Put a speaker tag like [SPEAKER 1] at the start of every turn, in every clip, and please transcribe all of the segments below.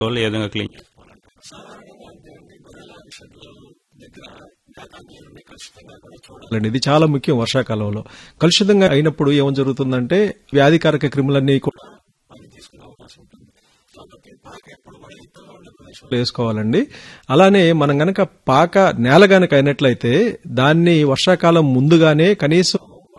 [SPEAKER 1] వాళ్ళు ఏ విధంగా క్లీన్ చేసుకోవాలి
[SPEAKER 2] అండి ఇది చాలా ముఖ్యం వర్షాకాలంలో కలుషితంగా అయినప్పుడు ఏం జరుగుతుందంటే వ్యాధికారక క్రిములన్నీ కూడా వేసుకోవాలండి అలానే మనం గనక పాక నేల గనక అయినట్లయితే దాన్ని వర్షాకాలం ముందుగానే కనీసం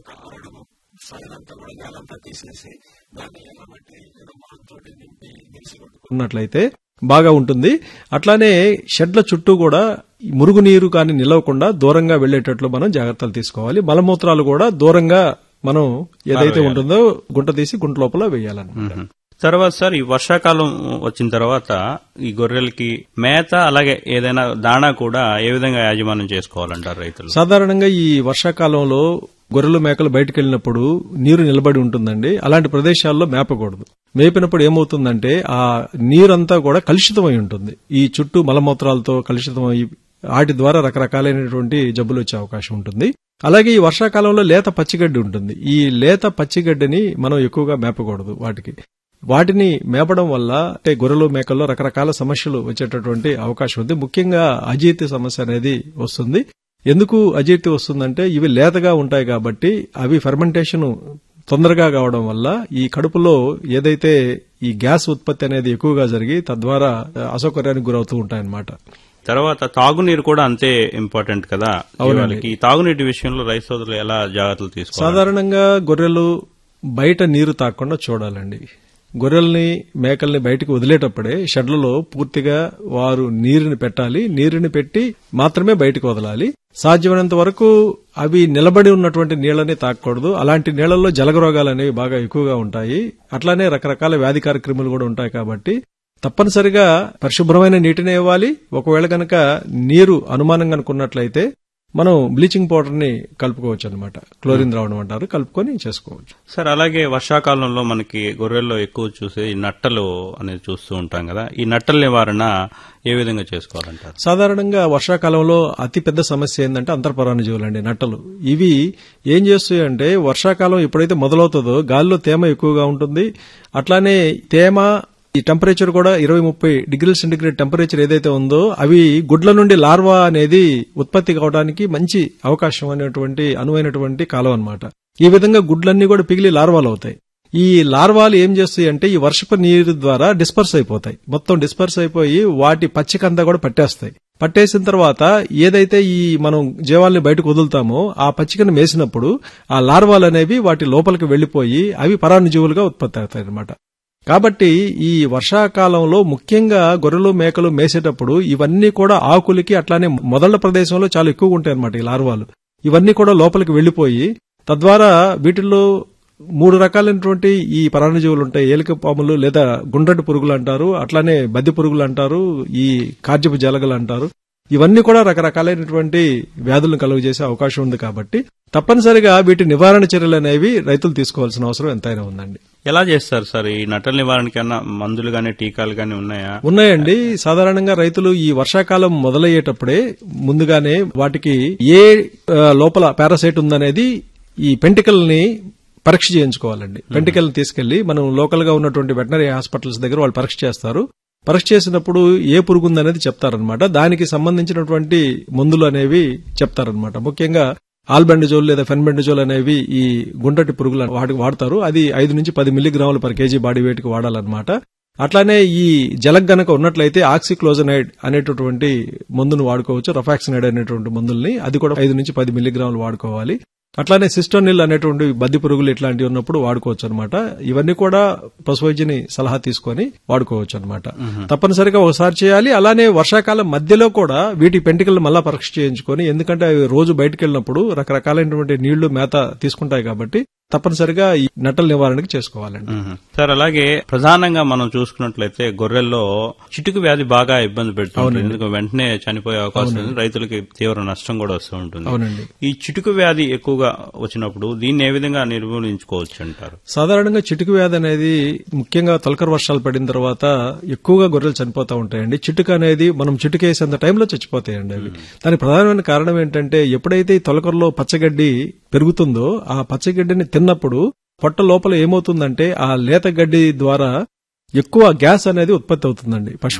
[SPEAKER 2] ఉన్నట్లయితే బాగా ఉంటుంది అట్లానే షెడ్ల చుట్టూ కూడా మురుగునీరు కానీ నిలవకుండా దూరంగా వెళ్లేటట్లు మనం జాగ్రత్తలు తీసుకోవాలి మలమూత్రాలు కూడా దూరంగా మనం ఏదైతే ఉంటుందో గుంట తీసి గుంట లోపల వేయాలన్నమాట
[SPEAKER 1] మ్మ్. తర్వాత సార్ ఈ వర్షాకాలం వచ్చిన తర్వాత ఈ గొర్రెలకి మేత అలాగే ఏదైనా దాణా కూడా ఏ విధంగా యాజమాన్యం చేసుకోవాలంటారు రైతులు
[SPEAKER 2] సాధారణంగా ఈ వర్షాకాలంలో గొర్రెలు మేకలు బయటకు వెళ్ళినప్పుడు నీరు నిలబడి ఉంటుందండి అలాంటి ప్రదేశాల్లో మేపకూడదు మేపినప్పుడు ఏమవుతుందంటే ఆ నీరంతా కూడా కలుషితమై ఉంటుంది ఈ చుట్టూ మలమూత్రాలతో కలుషితమై వాటి ద్వారా రకరకాలైనటువంటి జబ్బులు వచ్చే అవకాశం ఉంటుంది అలాగే ఈ వర్షాకాలంలో లేత పచ్చిగడ్డి ఉంటుంది ఈ లేత పచ్చిగడ్డిని మనం ఎక్కువగా మేపకూడదు వాటికి వాటిని మేపడం వల్ల అంటే గొర్రెలు మేకల్లో రకరకాల సమస్యలు వచ్చేటటువంటి అవకాశం ఉంది ముఖ్యంగా అజీర్తి సమస్య అనేది వస్తుంది ఎందుకు అజీర్తి వస్తుందంటే ఇవి లేతగా ఉంటాయి కాబట్టి అవి ఫెర్మెంటేషన్ తొందరగా కావడం వల్ల ఈ కడుపులో ఏదైతే ఈ గ్యాస్ ఉత్పత్తి అనేది ఎక్కువగా జరిగి తద్వారా అసౌకర్యానికి గురవుతూ ఉంటాయన్నమాట
[SPEAKER 1] తర్వాత తాగునీరు కూడా అంతే ఇంపార్టెంట్ కదా జీవాలకి ఈ తాగునీటి విషయంలో రైతు సోదరులు ఎలా జాగ్రత్తలు తీసుకోవాలి
[SPEAKER 2] సాధారణంగా గొర్రెలు బయట నీరు తాగకుండా చూడాలండి గొర్రెల్ని మేకల్ని బయటకు వదిలేటప్పుడే షెడ్లలో పూర్తిగా వారు నీరుని పెట్టాలి నీరుని పెట్టి మాత్రమే బయటకు వదలాలి సాధ్యమైనంత వరకు అవి నిలబడి ఉన్నటువంటి నీళ్ళని తాకూడదు అలాంటి నీళ్లలో జలగ రోగాలు అనేవి బాగా ఎక్కువగా ఉంటాయి అట్లానే రకరకాల వ్యాధికార క్రిములు కూడా ఉంటాయి కాబట్టి తప్పనిసరిగా పరిశుభ్రమైన నీటిని ఇవ్వాలి ఒకవేళ గనక నీరు అనుమానం కనుకున్నట్లయితే మనం బ్లీచింగ్ పౌడర్ ని కలుపుకోవచ్చు అనమాట క్లోరిన్ ద్రావణం అంటారు కలుపుకొని చేసుకోవచ్చు
[SPEAKER 1] సార్ అలాగే వర్షాకాలంలో మనకి గొర్రెల్లో ఎక్కువ చూసే ఈ నట్టలు అనేది చూస్తూ ఉంటాం కదా ఈ నట్టల నివారణ ఏ విధంగా చేసుకోవాలంటారు
[SPEAKER 2] సాధారణంగా వర్షాకాలంలో అతి పెద్ద సమస్య ఏంటంటే అంతర్పరాణ జీవులు అండి నట్టలు ఇవి ఏం చేస్తాయి అంటే వర్షాకాలం ఎప్పుడైతే మొదలవుతుందో గాలిలో తేమ ఎక్కువగా ఉంటుంది అట్లానే తేమ ఈ టెంపరేచర్ కూడా ఇరవై ముప్పై డిగ్రీల సెంటిగ్రేడ్ టెంపరేచర్ ఏదైతే ఉందో అవి గుడ్ల నుండి లార్వా అనేది ఉత్పత్తి కావడానికి మంచి అవకాశం అనేటువంటి అనువైనటువంటి కాలం అన్నమాట ఈ విధంగా గుడ్లన్నీ కూడా పిగిలి లార్వాలు అవుతాయి ఈ లార్వాలు ఏం చేస్తాయి అంటే ఈ వర్షపు నీరు ద్వారా డిస్పర్స్ అయిపోతాయి మొత్తం డిస్పర్స్ అయిపోయి వాటి పచ్చికంతా కూడా పట్టేస్తాయి పట్టేసిన తర్వాత ఏదైతే ఈ మనం జీవాల్ని బయటకు వదులుతామో ఆ పచ్చికను మేసినప్పుడు ఆ లార్వాలు అనేవి వాటి లోపలికి వెళ్లిపోయి అవి పరాన్నజీవులుగా ఉత్పత్తి అవుతాయి అనమాట కాబట్టి ఈ వర్షాకాలంలో ముఖ్యంగా గొర్రెలు మేకలు మేసేటప్పుడు ఇవన్నీ కూడా ఆకులకి అట్లానే మొదళ్ల ప్రదేశంలో చాలా ఎక్కువగా ఉంటాయి అనమాట ఈ లార్వాలు ఇవన్నీ కూడా లోపలికి వెళ్లిపోయి తద్వారా వీటిల్లో మూడు రకాలైనటువంటి ఈ పరాన్నజీవులు ఉంటాయి ఏలిక పాములు లేదా గుండ్రటి పురుగులు అంటారు అట్లానే బద్ది పురుగులు అంటారు ఈ కార్జపు జలగలు అంటారు ఇవన్నీ కూడా రకరకాలైనటువంటి వ్యాధులను కలుగజేసే అవకాశం ఉంది కాబట్టి తప్పనిసరిగా వీటి నివారణ చర్యలు అనేవి రైతులు తీసుకోవాల్సిన అవసరం ఎంతైనా ఉందండి
[SPEAKER 1] ఎలా చేస్తారు సార్ ఈ నట్టల నివారణకి అన్న మందులు గానీ టీకాలు గానీ ఉన్నాయా
[SPEAKER 2] ఉన్నాయండి సాధారణంగా రైతులు ఈ వర్షాకాలం మొదలయ్యేటప్పుడే ముందుగానే వాటికి ఏ ఆ, లోపల పారాసైట్ ఉందనేది ఈ పెంటికల్ని పరీక్ష చేయించుకోవాలండి పెంటికల్ తీసుకెళ్లి మనం లోకల్ గా ఉన్నటువంటి వెటనరీ హాస్పిటల్స్ దగ్గర వాళ్ళు పరీక్ష చేస్తారు పరీక్ష చేసినప్పుడు ఏ పురుగు ఉందనేది చెప్తారనమాట దానికి సంబంధించినటువంటి మందులు అనేవి చెప్తారనమాట ముఖ్యంగా ఆల్బెండజోల్ లేదా ఫెన్బెండజోల్ అనేవి ఈ గుండ్రటి పురుగులు వాటికి వాడతారు అది ఐదు నుంచి పది మిల్లీగ్రాములు పర్ కేజీ బాడీ వెయిట్ కి వాడాలన్నమాట అట్లానే ఈ జలక్ గనక ఉన్నట్లయితే ఆక్సిక్లోజనైడ్ అనేటటువంటి మందును వాడుకోవచ్చు రఫాక్సినైడ్ అనేటువంటి మందుల్ని అది కూడా ఐదు నుంచి పది మిల్లీగ్రాములు వాడుకోవాలి అట్లానే సిస్టోనిల్ అనేటువంటి బద్ది పురుగులు ఇట్లాంటివి ఉన్నప్పుడు వాడుకోవచ్చు అనమాట ఇవన్నీ కూడా పశువైద్యుని సలహా తీసుకొని వాడుకోవచ్చు అనమాట తప్పనిసరిగా ఒకసారి చేయాలి అలానే వర్షాకాలం మధ్యలో కూడా వీటి పెంటికలు మళ్ళా పరీక్ష చేయించుకొని ఎందుకంటే అవి రోజు బయటకు వెళ్ళినప్పుడు రకరకాలైనటువంటి నీళ్లు మేత తీసుకుంటాయి కాబట్టి తప్పనిసరిగా ఈ నట్టల నివారణకి చేసుకోవాలండి
[SPEAKER 1] మ్మ్. సార్ అలాగే ప్రధానంగా మనం చూసుకున్నట్లయితే గొర్రెల్లో చిటుకు వ్యాధి బాగా ఇబ్బంది పెడుతుంది ఎందుకంటే వెంటనే చనిపోయే అవకాశం ఉంది రైతులకి తీవ్ర నష్టం కూడా వస్తూ ఉంటుంది
[SPEAKER 2] అవునండి
[SPEAKER 1] ఈ చిటుకు వ్యాధి ఎక్కువగా వచ్చినప్పుడు దీన్ని ఏ విధంగా నిర్మూలించుకోవచ్చు అంటారు
[SPEAKER 2] సాధారణంగా చిటుకు వ్యాధి అనేది ముఖ్యంగా తొలకర వర్షాలు పడిన తర్వాత ఎక్కువగా గొర్రెలు చనిపోతూ ఉంటాయండి చిటుకు అనేది మనం చిటుకేసేంత టైంలో చచ్చిపోతాయండి అవి దానికి ప్రధానమైన కారణం ఏంటంటే ఎప్పుడైతే ఈ తొలకరలో పచ్చగడ్డి పెరుగుతుందో ఆ పచ్చగడ్డిని తిన్నప్పుడు పొట్ట లోపల ఏమవుతుందంటే ఆ లేత గడ్డి ద్వారా ఎక్కువ గ్యాస్ అనేది ఉత్పత్తి అవుతుందండి పశువుల